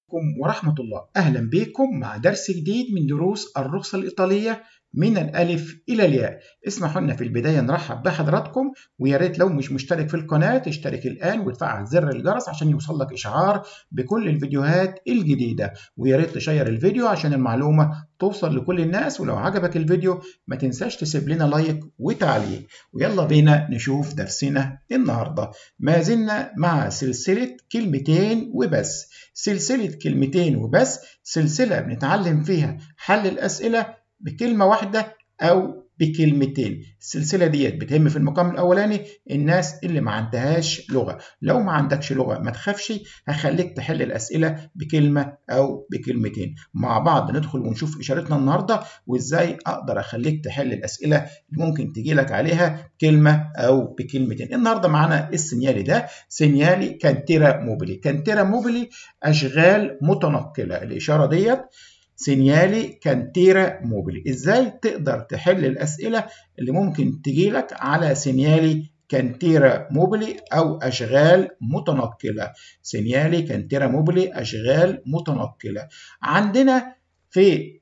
عليكم ورحمة الله أهلا بكم مع درس جديد من دروس الرخصة الإيطالية من الألف إلى الياء اسمحوا لنا في البداية نرحب بحضراتكم ويا ريت لو مش مشترك في القناة تشترك الآن وتفعل زر الجرس عشان يوصلك إشعار بكل الفيديوهات الجديدة ويا ريت تشير الفيديو عشان المعلومة توصل لكل الناس ولو عجبك الفيديو ما تنساش تسيب لنا لايك وتعليق ويلا بينا نشوف درسنا النهاردة ما زلنا مع سلسلة كلمتين وبس سلسلة كلمتين وبس سلسلة بنتعلم فيها حل الأسئلة بكلمة واحدة أو بكلمتين السلسلة ديت بتهم في المقام الأولاني الناس اللي ما عندهاش لغة لو ما عندكش لغة ما تخافش هخليك تحل الأسئلة بكلمة أو بكلمتين مع بعض ندخل ونشوف إشارتنا النهاردة وإزاي أقدر أخليك تحل الأسئلة اللي ممكن تجي لك عليها كلمة أو بكلمتين النهاردة معانا السينيالي ده سينيالي كانتيرا موبيلي كانتيرا موبيلي أشغال متنقلة الإشارة ديت سينيالي كانتيرا موبيلي ازاي تقدر تحل الاسئله اللي ممكن تجي لك على سينيالي كانتيرا موبيلي او اشغال متنقله سينيالي كانتيرا موبيلي اشغال متنقله عندنا في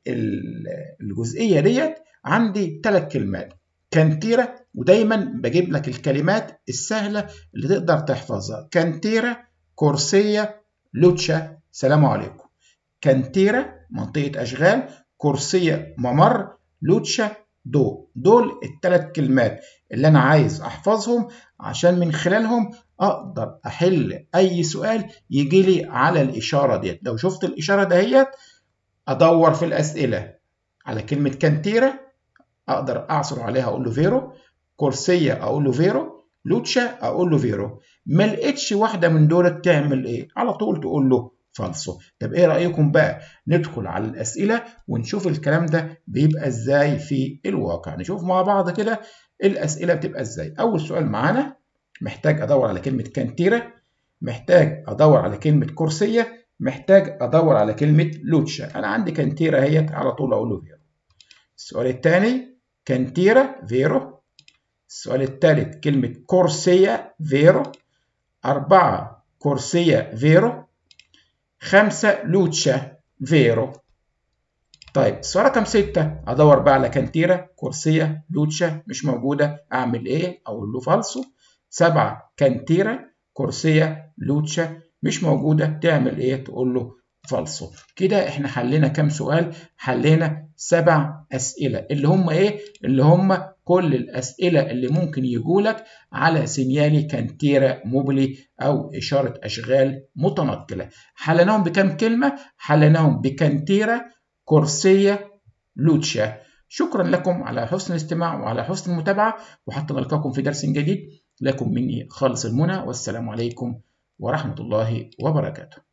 الجزئيه ديت عندي ثلاث كلمات كانتيرا ودايما بجيب لك الكلمات السهله اللي تقدر تحفظها كانتيرا كورسيه لوتشا سلام عليكم كانتيرا منطقة أشغال كرسية ممر لوتشا دو دول الثلاث كلمات اللي أنا عايز أحفظهم عشان من خلالهم أقدر أحل أي سؤال يجي لي على الإشارة ديت لو شفت الإشارة دهيت أدور في الأسئلة على كلمة كانتيرا أقدر أعثر عليها أقول له فيرو كرسية أقول له فيرو لوتشا أقول له فيرو ما لقيتش واحدة من دول تعمل إيه على طول تقول له فالصو طب ايه رايكم بقى ندخل على الاسئله ونشوف الكلام ده بيبقى ازاي في الواقع نشوف مع بعض كده الاسئله بتبقى ازاي اول سؤال معانا محتاج ادور على كلمه كانتيرا محتاج ادور على كلمه كرسيه محتاج ادور على كلمه لوتشا انا عندي كانتيرا اهيت على طول اقول له فيرو السؤال الثاني كانتيرا فيرو السؤال الثالث كلمه كورسيه فيرو أربعة كورسية فيرو خمسة لوتشا فيرو طيب السؤال رقم ستة أدور بقى على كانتيرا كورسية لوتشا مش موجودة أعمل إيه؟ أقول له فالسو سبعة كانتيرا كورسية لوتشا مش موجودة تعمل إيه؟ تقول له فالسو كده إحنا حلينا كام سؤال؟ حلينا سبع أسئلة اللي هم إيه؟ اللي هم كل الأسئلة اللي ممكن يجولك على سينيالي كانتيرا موبلي أو إشارة أشغال متنقلة حلناهم بكم كلمة؟ حلناهم بكانتيرا كورسية لوتشا شكرا لكم على حسن الاستماع وعلى حسن المتابعة وحتى نلقاكم في درس جديد لكم مني خالص المنى والسلام عليكم ورحمة الله وبركاته